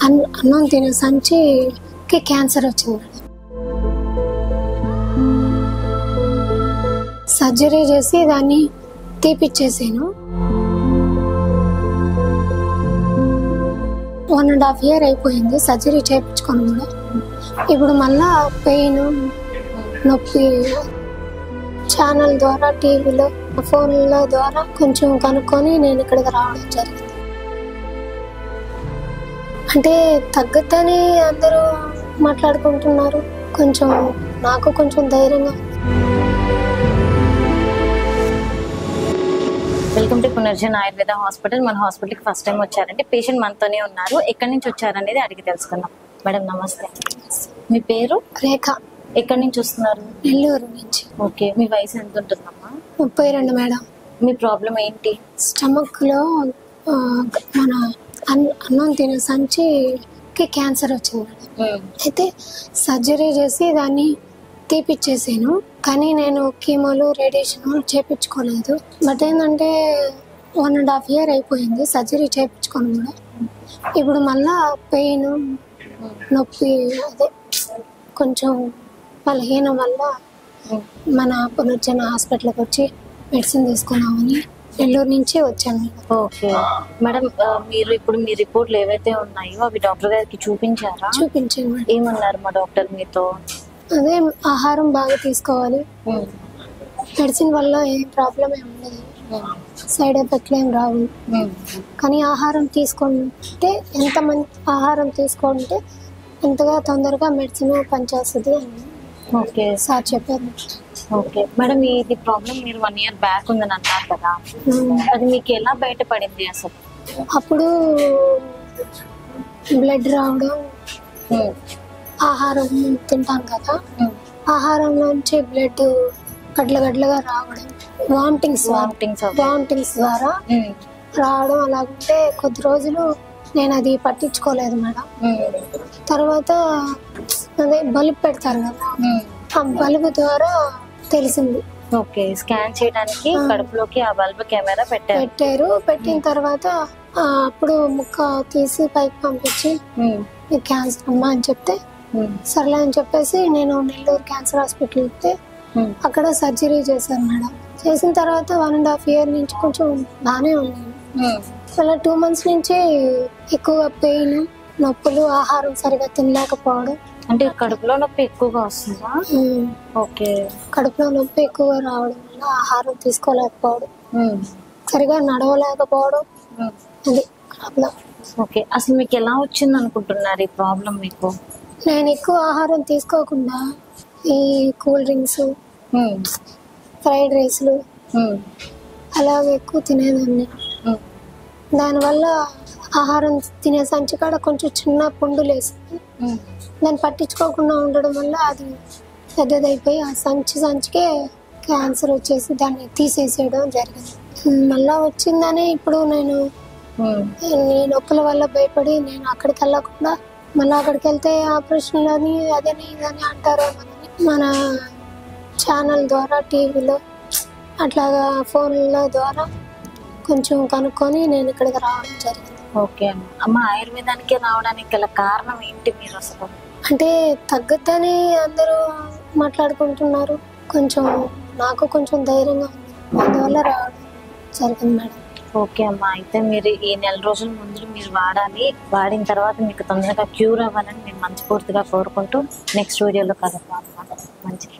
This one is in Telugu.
అన్ అన్నం తినే సంచికి క్యాన్సర్ వచ్చింది మేడం సర్జరీ చేసి దాన్ని తీపిచ్చేసాను వన్ అండ్ హాఫ్ ఇయర్ అయిపోయింది సర్జరీ చేయించుకొని కూడా ఇప్పుడు మళ్ళా పెయిన్ నొప్పి ఛానల్ ద్వారా టీవీలో ఫోన్ల ద్వారా కొంచెం కనుక్కొని నేను ఇక్కడికి రావడం జరిగింది అంటే తగ్గద్దని అందరూ మాట్లాడుకుంటున్నారు కొంచెం నాకు కొంచెం ధైర్యంగా welcome to Punarjan Ayurveda hospital మన హాస్పిటల్కి ఫస్ట్ టైం వచ్చారంటే పేషెంట్ మనతోనే ఉన్నారు ఎక్కడి నుంచి వచ్చారనేది అడిగి తెలుసుకుందాం మేడం నమస్తే మీ పేరు రేఖ ఎక్కడి నుంచి వస్తున్నారు నెల్లూరు నుంచి ఓకే మీ వయసు ఎంత ఉంటుందమ్మా ముప్పై రెండు మేడం మీ ప్రాబ్లం ఏంటి స్టమక్ లో ఆ, మన అన్- అన్నం తినే సంచికి క్యాన్సర్ వచ్చింది మేడం అయితే సర్జరీ చేసి దాన్ని తీపిచ్చేసాను కానీ నేను కీమోలు రేడియేషన్ చేపించుకోలేదు బట్ ఏంటంటే వన్ అండ్ హాఫ్ ఇయర్ అయిపోయింది సర్జరీ చేయించుకొని కూడా ఇప్పుడు మళ్ళా పెయిన్ నొప్పి అదే కొంచెం బలహీనం వల్ల మన పునర్జన హాస్పిటల్కి వచ్చి మెడిసిన్ తీసుకుందామని నెల్లూరు నుంచి వచ్చాను మేడం. ఓకే మేడం ఆ, మీరు ఇప్పుడు మీ రిపోర్ట్లు ఏవైతే ఉన్నాయో అవి డాక్టర్ గారికి చూపించారా చూపించాను మేడం ఏమన్నారు మా డాక్టర్ మీతో అదే ఆహారం బాగా తీసుకోవాలి మెడిసిన్ వల్ల ఏం ప్రాబ్లం ఏం ఉండదు సైడ్ ఎఫెక్ట్లు ఏం రావు కానీ ఆహారం తీసుకుంటే ఎంత మంది ఆహారం తీసుకుంటే అంతగా తొందరగా మెడిసిన్ పనిచేస్తుంది అని ఓకే సార్ చెప్పారు ఓకే మేడం ఇది ప్రాబ్లం మీరు వన్ ఇయర్ బ్యాక్ ఉందని అన్నారు కదా ఉమ్, అది మీకు ఎలా బయటపడింది అసలు అప్పుడు బ్లడ్ రావడం ఆహారం తింటాం కదా ఆహారంలోంచి బ్లడ్ గడ్ల గడ్లగా రావడం వామిటింగ్స్ వామిటింగ్స్ వామిటింగ్స్ ద్వారా రావడం అలాగుంటే కొద్ది రోజులు నేను అది పట్టించుకోలేదు మేడం తర్వాత అదే బల్బ్ పెడతారు కదా ఆ బల్బ్ ద్వారా తెలిసింది ఓకే స్కాన్ చేయడానికి కడుపులోకి ఆ బల్బ్ కెమెరా పెట్టారు పెట్టారు పెట్టిన తర్వాత ఆ, అప్పుడు ముక్క తీసి పైకి పంపించి "నీకు క్యాన్సర్ అమ్మా అని చెప్తే సర్లే అని చెప్పేసి నేను నెల్లూరు క్యాన్సర్ హాస్పిటల్ వెళ్తే అక్కడ సర్జరీ చేశారు మేడం చేసిన తర్వాత వన్ అండ్ హాఫ్ ఇయర్ నుంచి కొంచెం బాగానే ఉన్నాను అలా టూ మంత్స్ నుంచి ఎక్కువగా పెయిన్ నొప్పులు ఆహారం సరిగా తినలేకపోవడం అంటే కడుపులో నొప్పి ఎక్కువగా వస్తుందా ఉమ్, ఓకే కడుపులో నొప్పి ఎక్కువగా రావడం వల్ల ఆహారం తీసుకోలేకపోవడం సరిగా నడవలేకపోవడం అది ప్రాబ్లం ఓకే అసలు మీకు ఎలా వచ్చింది అనుకుంటున్నారు ఈ ప్రాబ్లం మీకు నేను ఎక్కువ ఆహారం తీసుకోకుండా ఈ కూల్ డ్రింక్స్ ఫ్రైడ్ రైస్లు అలాగే ఎక్కువ తినేదాన్ని దానివల్ల ఆహారం తినే సంచి కాడ కొంచెం చిన్న పుండు లేసింది దాన్ని పట్టించుకోకుండా ఉండడం వల్ల అది పెద్దదైపోయి ఆ సంచి సంచికే క్యాన్సర్ వచ్చేసి దాన్ని తీసేసేయడం జరిగింది మళ్ళా వచ్చిందని ఇప్పుడు నేను ఈ నొప్పుల వల్ల భయపడి నేను అక్కడికి వెళ్ళకుండా మళ్ళీ అక్కడికి వెళ్తే ఆపరేషన్లు అని అదని ఇదని అంటారు మన ఛానల్ ద్వారా టీవీలో అట్లాగా ఫోన్ల ద్వారా కొంచెం కనుక్కొని నేను ఇక్కడికి రావడం జరిగింది ఓకే అమ్మ అమ్మ ఆయుర్వేదానికి రావడానికి గల కారణం ఏంటి మీరు అసలు అంటే తగ్గద్దని అందరూ మాట్లాడుకుంటున్నారు కొంచెం నాకు కొంచెం ధైర్యంగా ఉంది అందువల్ల రావడం జరిగింది మేడం ఓకే అమ్మ అయితే మీరు ఈ నెల రోజుల ముందు మీరు వాడాలి వాడిన తర్వాత మీకు తొందరగా క్యూర్ అవ్వాలని మేము మనస్ఫూర్తిగా కోరుకుంటూ నెక్స్ట్ వీడియోలో కలుద్దాం అన్నమాట మంచి